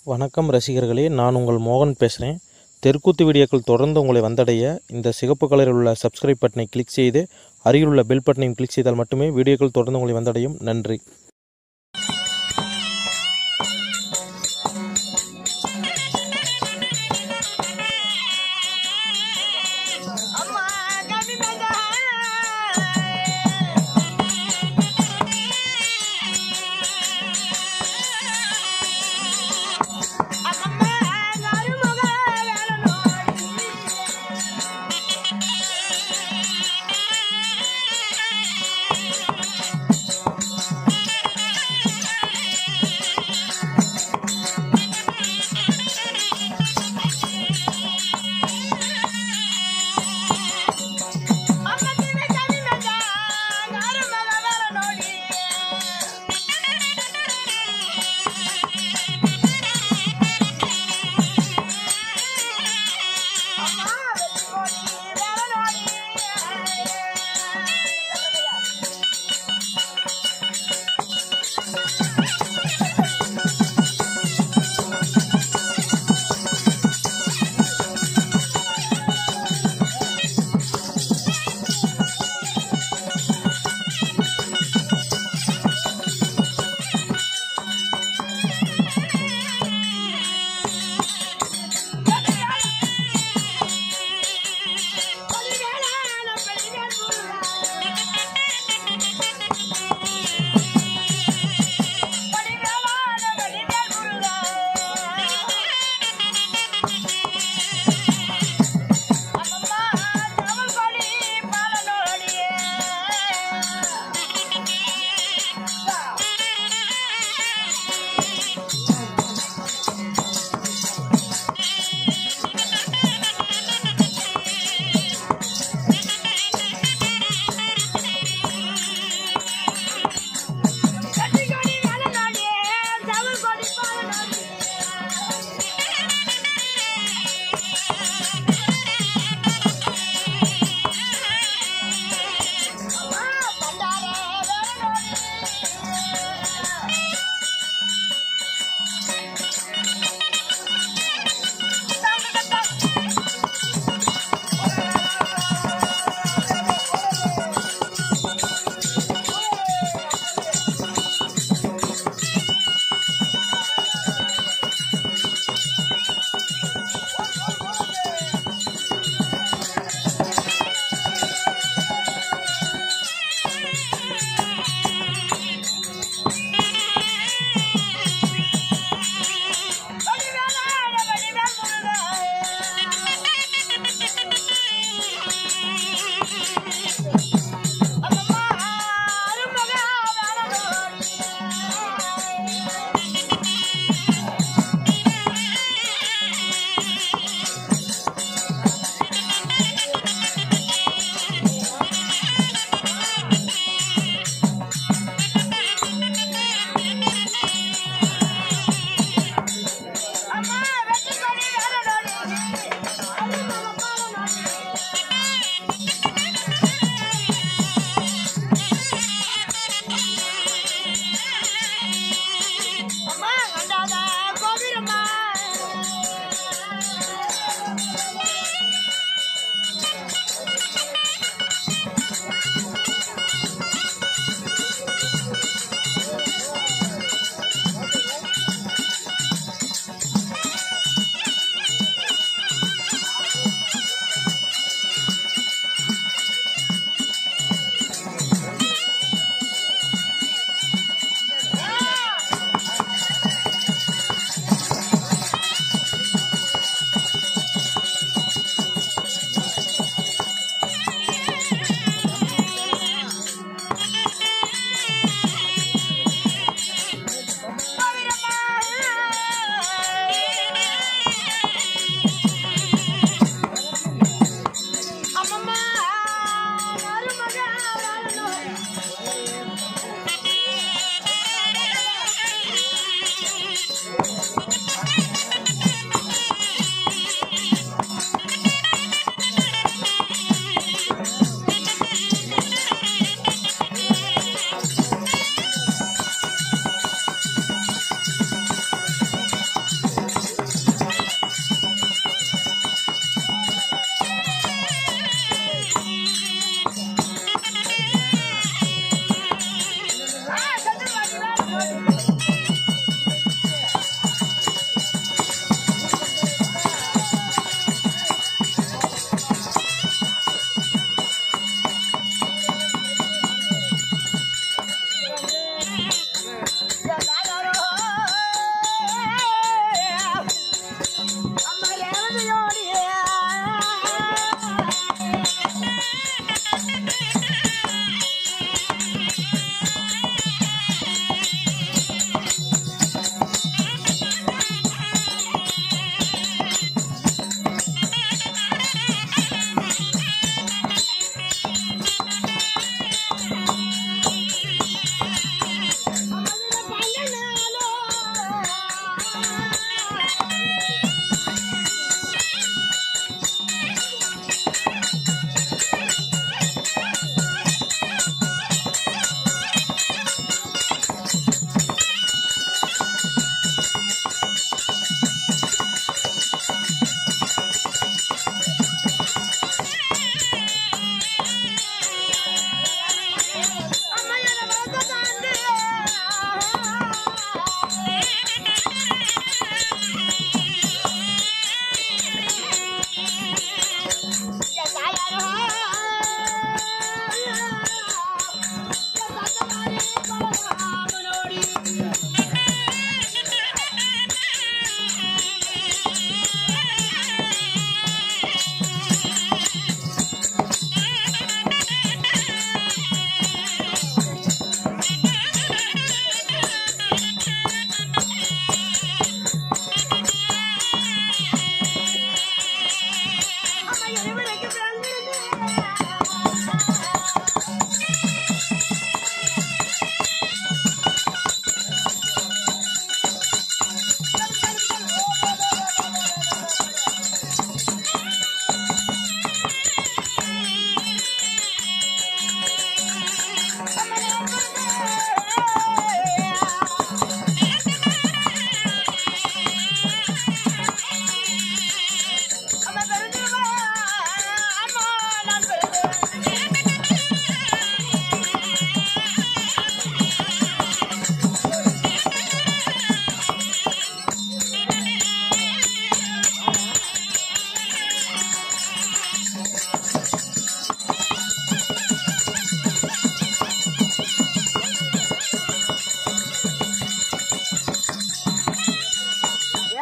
வணக்கம் ரசிகர்களே நான் உங்கள் மோகன் பேசுகிறேன் தெற்குத்து வீடியோக்கள் தொடர்ந்து உங்களை வந்தடைய இந்த சிகப்பு கலரில் உள்ள சப்ஸ்கிரைப் பட்டனை கிளிக் செய்து அருகில் உள்ள பெல் பட்டனையும் கிளிக் செய்தால் மட்டுமே வீடியோக்கள் தொடர்ந்து உங்களை வந்தடையும் நன்றி அம்மா கம்மி மேஜா அம்மா நறுமக வேலனோடி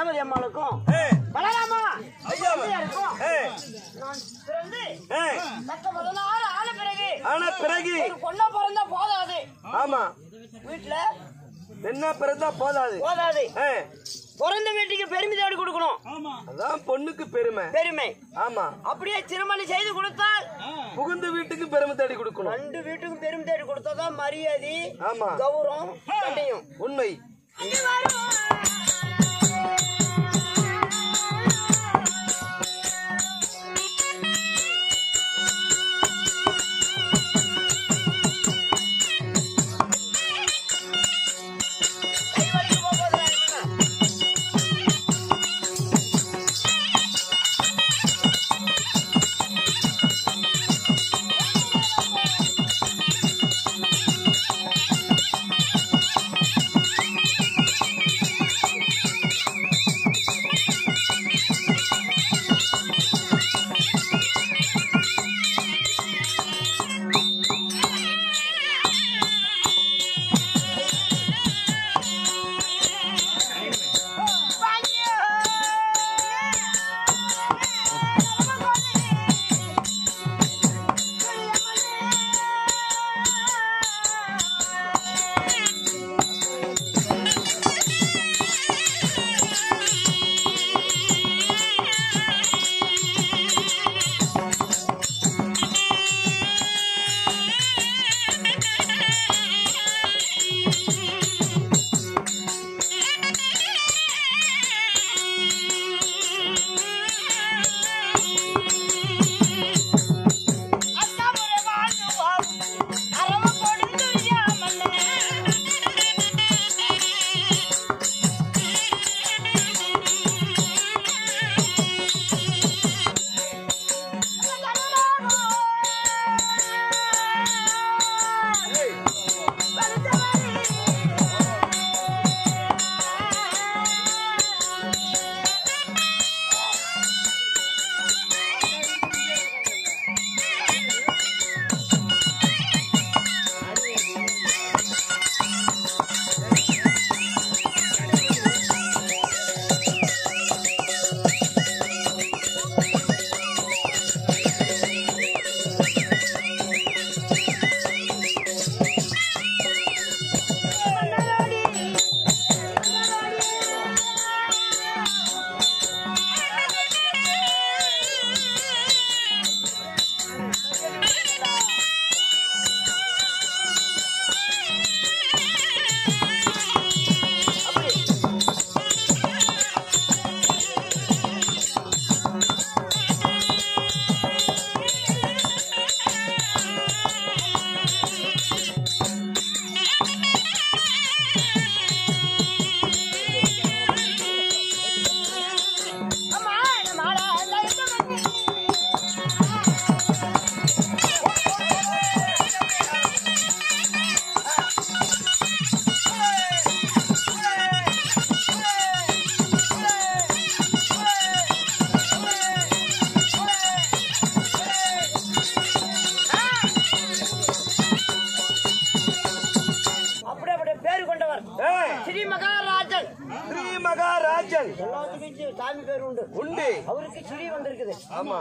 ரேவதி அம்மாளுக்கும் பலராமா ஐயாருக்கும் நான் பிறந்து தக்க பதினாறு ஆன பிறகு ஆனா பிறகு ஒரு பொண்ணா பிறந்தா போதாது ஆமா வீட்டுல என்ன பிறந்தா போதாது போதாது ஆ, பிறந்த வீட்டுக்கு பெருமை தேடி கொடுக்கணும் அதான் பொண்ணுக்கு பெருமை பெருமை ஆமா அப்படியே திருமணம் செய்து கொடுத்தால் புகுந்த வீட்டுக்கு பெருமை தேடி கொடுக்கணும் ரெண்டு வீட்டுக்கும் பெருமை தேடி கொடுத்தாதான் மரியாதை ஆமா கௌரவம் கண்ணியம் உண்மை அப்படி அப்படி பேர் கொண்டவர் ஸ்ரீ மகாராஜன் ஸ்ரீ மகாராஜன் எல்லாத்துக்கும் சி- சாமி பேர் உண்டு உண்டு அவருக்கு சிறி வந்திருக்குது ஆமா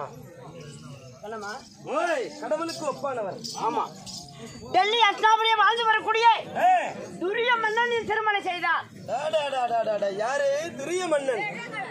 என்னம்மா ஓய் கடவுளுக்கு ஒப்பானவர் ஆமா டெல்லி அஸ்னாபுரியை வாழ்ந்து வரக்கூடிய ஏய், துரிய மன்னன் திருமணம் செய்தார் டா, டா, டா, டா, டா, டா. யாரு துரிய மன்னன்